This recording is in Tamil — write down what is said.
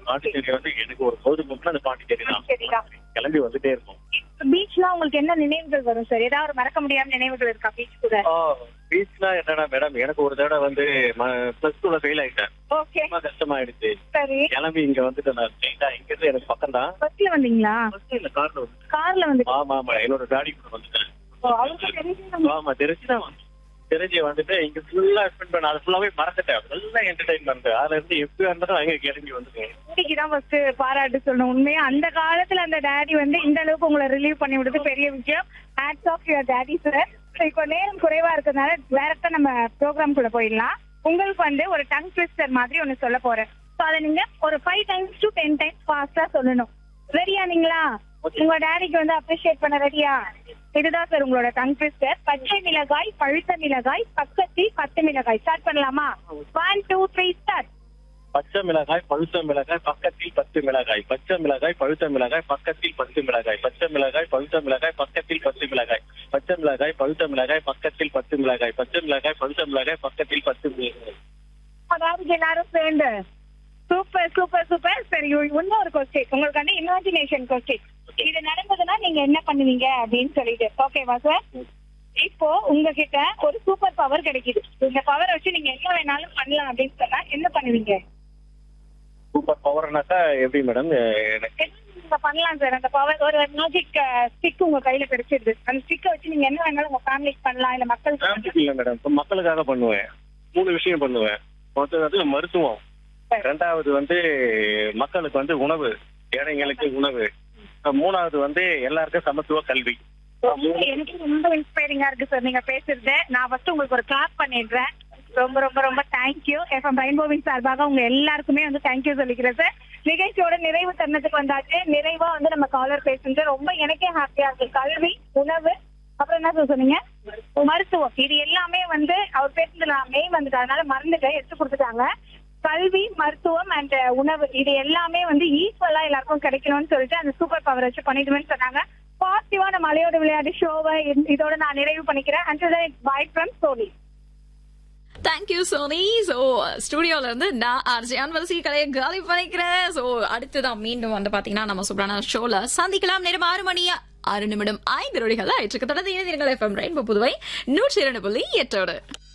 பாண்டிச்சேரி வந்து எனக்கு ஒரு பொழுதுபோக்குனா அந்த பாண்டிச்சேரி தான் பாண்டிச்சேரிதான். கிளம்பி வந்துட்டே இருக்கும் பீச்லாம் உங்களுக்கு என்ன நினைவுகள் வரும் சார் ஏதாவது ஒரு மறக்க முடியாத நினைவுகள் இருக்கா பீச் கூட பீச்னா என்னன்னா மேடம் எனக்கு ஒரு தடவை வந்து பிளஸ் டூல ஃபெயில் ஆயிட்டேன் ஓகே ரொம்ப கஷ்டமாயிடுச்சு சரி கிளம்பி இங்க வந்துட்டு நான் ஸ்ட்ரெயிட்டா இங்க இருந்து எனக்கு பக்கம் தான் பஸ்ல வந்தீங்களா இல்ல கார்ல வந்து கார்ல வந்து ஆமா ஆமா என்னோட டாடி கூட வந்துட்டேன் அவருக்கு தெரிஞ்சு ஆமா தெரிஞ்சு தான் வந்தேன் தெரிஞ்சு வந்துட்டு இங்க ஃபுல்லா ஸ்பெண்ட் பண்ண அது ஃபுல்லாவே மறந்துட்டேன் நல்லா என்டர்டைன்மெண்ட் அதுல இருந்து எப்படியா இருந்தாலும் அங்க கிளம்பி வந்துட்டேன் இன்னைக்கு தான் ஃபர்ஸ்ட் பாராட்டு சொல்லணும் உண்மையா அந்த காலத்துல அந்த டாடி வந்து இந்த அளவுக்கு உங்களை ரிலீவ் பண்ணி விடுறது பெரிய விஷயம் hats off your daddy sir இப்போ நேரம் குறைவா இருக்கிறதுனால டேரக்டா நம்ம ப்ரோக்ராம் குள்ள போயிடலாம் உங்களுக்கு வந்து ஒரு டங் ட்விஸ்டர் மாதிரி ஒன்னு சொல்ல போறேன் ஸோ அதை நீங்க ஒரு five times to ten times ஃபாஸ்டா சொல்லணும் ரெடியா நீங்களா உங்க டேடிக்கு வந்து அப்ரிஷியேட் பண்ண ரெடியா இதுதான் சார் உங்களோட டங் ட்விஸ்டர் பச்சை மிளகாய் பழுத்த மிளகாய் பக்கத்தில் பத்து மிளகாய் ஸ்டார்ட் பண்ணலாமா ஒன் டூ த்ரீ ஸ்டார்ட் பச்சை மிளகாய் பழுத்த மிளகாய் பக்கத்தில் பத்து மிளகாய் பச்சை மிளகாய் பழுத்த மிளகாய் பக்கத்தில் பத்து மிளகாய் பச்சை மிளகாய் பழுத்த மிளகாய் பக்கத்தில் பத்து மிளகாய் பச்சை மிளகாய் பழுத்த மிளகாய் பக்கத்தில் பத்து மிளகாய் பச்சை மிளகாய் பழுத்த மிளகாய் பக்கத்தில் பத்து மிளகாய் அதாவது எல்லாரும் சேர்ந்து சூப்பர் சூப்பர் சூப்பர் சரி இன்னும் ஒரு கொஸ்டின் உங்களுக்கு வந்து இமேஜினேஷன் கொஸ்டின் இது நடந்ததுன்னா நீங்க என்ன பண்ணுவீங்க அப்படின்னு சொல்லிட்டு ஓகேவா சார் இப்போ உங்ககிட்ட ஒரு சூப்பர் பவர் கிடைக்குது இந்த பவர் வச்சு நீங்க என்ன வேணாலும் பண்ணலாம் அப்படின்னு சொன்னா என்ன பண்ணுவீங்க சூப்பர் பவர்னாக்கா எப்படி மேடம் எனக்கு என்ன நீங்க பண்ணலாம் சார் அந்த பவர் ஒரு மேஜிக் ஸ்டிக் உங்க கையில கிடைச்சிருது அந்த ஸ்டிக்கை வச்சு நீங்க என்ன வேணாலும் உங்க ஃபேமிலிக்கு பண்ணலாம் இல்ல மக்களுக்கு ஃபேமிலிக்கு இல்ல மேடம் இப்ப மக்களுக்காக பண்ணுவேன் மூணு விஷயம் பண்ணுவேன் மொத்தம் வந்து மருத்துவம் ரெண்டாவது வந்து மக்களுக்கு வந்து உணவு ஏழைங்களுக்கு உணவு மூணாவது வந்து எல்லாருக்கும் சமத்துவ கல்வி எனக்கு ரொம்ப இன்ஸ்பைரிங்கா இருக்கு சார் நீங்க பேசுறது நான் ஃபர்ஸ்ட் உங்களுக்கு ஒரு கிளாப் பண்ணிடுறேன் ரொம்ப ரொம்ப ரொம்ப தேங்க்யூ எஃப்எம் ரெயின்போவின் சார்பாக உங்க எல்லாருக்குமே வந்து தேங்க்யூ சொல்லிக்கிறேன் சார் நிகழ்ச்சியோட நிறைவு தருணத்துக்கு வந்தாச்சு நிறைவா வந்து நம்ம காலர் பேசுறது ரொம்ப எனக்கே ஹாப்பியா இருக்கு கல்வி உணவு அப்புறம் என்ன சார் சொன்னீங்க மருத்துவம் இது எல்லாமே வந்து அவர் பேசுனதுல மெய் வந்துட்டு அதனால மறந்துட்டு எடுத்து கொடுத்துட்டாங்க கல்வி மருத்துவம் அண்ட் உணவு இது எல்லாமே வந்து ஈக்குவலா எல்லாருக்கும் கிடைக்கணும்னு சொல்லிட்டு அந்த சூப்பர் பவர் வச்சு பண்ணிடுவேன்னு சொன்னாங்க பாசிட்டிவான மலையோட விளையாட்டு ஷோவை இதோட நான் நிறைவு பண்ணிக்கிறேன் and bye from Soni thank you Soni so ஸ்டுடியோல இருந்து நான் ஆர்ஜி அன்வரசி கலையை காலி பண்ணிக்கிறேன் சோ அடுத்துதான் மீண்டும் வந்து பாத்தீங்கன்னா நம்ம சூப்பரான ஷோல சந்திக்கலாம் நேரம் ஆறு மணி ஆறு நிமிடம் ஐந்து நொடிகள் ஆயிட்டு இருக்கு தொடர்ந்து இணைந்திருங்கள் எஃப்எம் ரெயின்போ புதுவை நூற்றி இரண்டு புள்ளி எட்டோடு